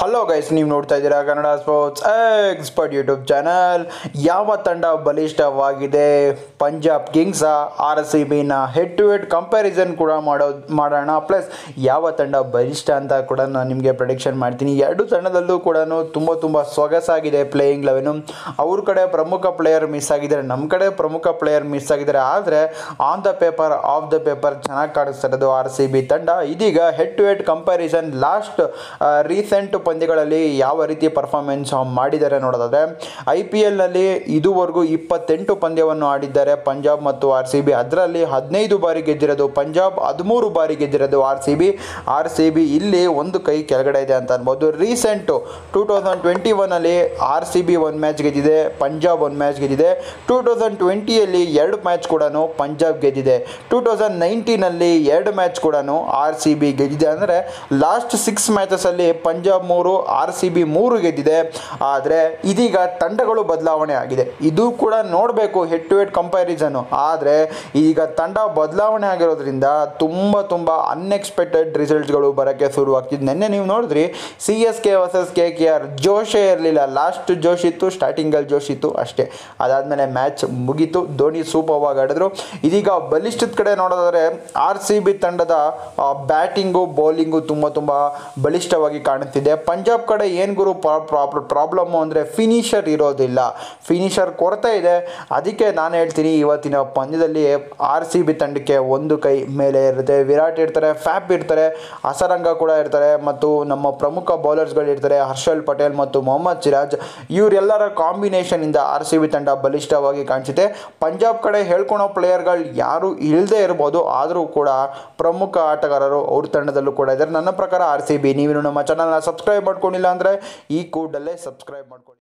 hello guys ನೀವು ನೋಡ್ತಾ ಇದ್ದೀರಾ Kannada sports expert YouTube channel ಯಾವ ತಂಡ ಬಲಿಷ್ಠವಾಗಿದೆ ಪಂಜಾಬ್ ಕಿಂಗ್ಸ್ ಆರ್ ಸಿ ಬಿನ ಹೆಡ್ ಟು ಹೆಡ್ ಕಂಪ್ಯಾರಿಸನ್ ಕೂಡ ಮಾಡೋ ಮಾಡೋಣ ಪ್ಲಸ್ ಯಾವ ತಂಡ ಬಲಿಷ್ಠ ಅಂತ ಕೂಡ ನಾನು ನಿಮಗೆ ಪ್ರೊಡಿಕ್ಷನ್ ಮಾಡ್ತೀನಿ ಎರಡು ತಂಡದಲ್ಲೂ ಕೂಡ ತುಂಬ ತುಂಬ ಸೊಗಸಾಗಿದೆ ಪ್ಲೇಯಿಂಗ್ ಲೆವೆನು ಅವ್ರ ಕಡೆ ಪ್ರಮುಖ ಪ್ಲೇಯರ್ ಮಿಸ್ ಆಗಿದ್ದಾರೆ ನಮ್ಮ ಕಡೆ ಪ್ರಮುಖ ಪ್ಲೇಯರ್ ಮಿಸ್ ಆಗಿದ್ದಾರೆ ಆದರೆ on the paper off the paper ಚೆನ್ನಾಗಿ ಕಾಣಿಸ್ತಾ ಇರೋದು ಆರ್ ಸಿ ಬಿ ತಂಡ ಇದೀಗ head to head comparison last recent ಪಂದ್ಯಗಳಲ್ಲಿ ಯಾವ ರೀತಿ ಪರ್ಫಾರ್ಮೆನ್ಸ್ ಮಾಡಿದ್ದಾರೆ ನೋಡೋದಾದ್ರೆ ಐ ಪಿ ಎಲ್ನಲ್ಲಿ ಇದುವರೆಗೂ ಇಪ್ಪತ್ತೆಂಟು ಪಂದ್ಯವನ್ನು ಆಡಿದ್ದಾರೆ ಪಂಜಾಬ್ ಮತ್ತು ಆರ್ ಸಿ ಬಿ ಅದರಲ್ಲಿ ಹದಿನೈದು ಬಾರಿ ಗೆದ್ದಿರೋದು ಪಂಜಾಬ್ ಹದಿಮೂರು ಬಾರಿ ಗೆದ್ದಿರೋದು R C B R C B ಇಲ್ಲಿ ಒಂದು ಕೈ ಕೆಳಗಡೆ ಇದೆ ಅಂತ ಅನ್ಬೋದು ರೀಸೆಂಟು ಟೂ ತೌಸಂಡ್ ಟ್ವೆಂಟಿ ಒನಲ್ಲಿ ಆರ್ ಸಿ ಬಿ ಒಂದು ಮ್ಯಾಚ್ ಗೆದ್ದಿದೆ ಪಂಜಾಬ್ ಒಂದು ಮ್ಯಾಚ್ ಗೆದ್ದಿದೆ ಟೂ ತೌಸಂಡ್ ಟ್ವೆಂಟಿಯಲ್ಲಿ ಎರಡು ಮ್ಯಾಚ್ ಕೂಡ ಪಂಜಾಬ್ ಗೆದ್ದಿದೆ ಟೂ ತೌಸಂಡ್ ನೈನ್ಟೀನಲ್ಲಿ ಎರಡು ಮ್ಯಾಚ್ ಕೂಡ ಆರ್ ಸಿ ಬಿ ಗೆದ್ದಿದೆ ಅಂದರೆ ಲಾಸ್ಟ್ ಸಿಕ್ಸ್ ಮ್ಯಾಚಸಲ್ಲಿ ಪಂಜಾಬ್ ಮೂರು ಆರ್ ಸಿ ಬಿ ಮೂರು ಗೆದ್ದಿದೆ ಆದರೆ ಇದೀಗ ತಂಡಗಳು ಬದಲಾವಣೆ ಆಗಿದೆ ಇದು ಕೂಡ ನೋಡಬೇಕು ಹೆಡ್ ಟು ಹೆಡ್ ಕಂಪ್ಯಾರಿಸನು ಆದರೆ ಈಗ ತಂಡ ಬದಲಾವಣೆ ಆಗಿರೋದ್ರಿಂದ ತುಂಬ ತುಂಬ ಅನ್ಎಕ್ಸ್ಪೆಕ್ಟೆಡ್ ರಿಸಲ್ಟ್ಸ್ಗಳು ಬರೋಕ್ಕೆ ಶುರುವಾಗ್ತಿದ್ದು ನಿನ್ನೆ ನೀವು ನೋಡಿದ್ರಿ C S K versus K K R ಜೋಶೇ ಇರಲಿಲ್ಲ ಲಾಸ್ಟ್ ಜೋಶ್ ಇತ್ತು ಸ್ಟಾರ್ಟಿಂಗಲ್ಲಿ ಜೋಶ್ ಇತ್ತು ಅಷ್ಟೇ ಅದಾದಮೇಲೆ ಮ್ಯಾಚ್ ಮುಗೀತು ಧೋನಿ ಸೂಪರ್ವಾಗಿ ಆಡಿದ್ರು ಇದೀಗ ಬಲಿಷ್ಠದ ಕಡೆ ನೋಡೋದಾದ್ರೆ ಆರ್ ಸಿ ಬಿ ತಂಡದ ಬ್ಯಾಟಿಂಗು ಬೌಲಿಂಗು ತುಂಬ ತುಂಬ ಬಲಿಷ್ಠವಾಗಿ ಕಾಣುತ್ತಿದೆ ಪಂಜಾಬ್ ಕಡೆ ಏನು ಗುರು ಪ್ರಾಬ್ಲಮ್ಮು ಅಂದರೆ ಫಿನಿಷರ್ ಇರೋದಿಲ್ಲ ಫಿನಿಷರ್ ಕೊರತೆ ಇದೆ ಅದಕ್ಕೆ ನಾನು ಹೇಳ್ತೀನಿ ಇವತ್ತಿನ ಪಂದ್ಯದಲ್ಲಿ ಆರ್ ಸಿ ಬಿ ತಂಡಕ್ಕೆ ಒಂದು ಕೈ ಮೇಲೆ ಇರುತ್ತೆ ವಿರಾಟ್ ಇರ್ತಾರೆ ಫ್ಯಾಪ್ ಇರ್ತಾರೆ ಅಸರಂಗ ಕೂಡ ಇರ್ತಾರೆ ಮತ್ತು ನಮ್ಮ ಪ್ರಮುಖ ಬೌಲರ್ಸ್ಗಳು ಇರ್ತಾರೆ ಹರ್ಷಲ್ ಪಟೇಲ್ ಮತ್ತು ಮೊಹಮ್ಮದ್ ಸಿರಾಜ್ ಇವರೆಲ್ಲರ ಕಾಂಬಿನೇಷನಿಂದ ಆರ್ ಸಿ ಬಿ ತಂಡ ಬಲಿಷ್ಠವಾಗಿ ಕಾಣಿಸುತ್ತೆ ಪಂಜಾಬ್ ಕಡೆ ಹೇಳ್ಕೊಳೋ ಪ್ಲೇಯರ್ಗಳು ಯಾರು ಇಲ್ಲದೆ ಇರ್ಬೋದು ಆದರೂ ಕೂಡ ಪ್ರಮುಖ ಆಟಗಾರರು ಅವ್ರ ತಂಡದಲ್ಲೂ ಕೂಡ ಇದ್ದಾರೆ ನನ್ನ ಪ್ರಕಾರ ಆರ್ ಸಿ ಬಿ ನೀವು ನಮ್ಮ ಚಾನಲ್ನ ಸಬ್ಸ್ಕ್ರೈಬ್ ಮಾಡ್ಕೊಂಡಿಲ್ಲ ಅಂದರೆ ಈ ಕೂಡಲೇ ಸಬ್ಸ್ಕ್ರೈಬ್ ಮಾಡ್ಕೊಳ್ಳಿ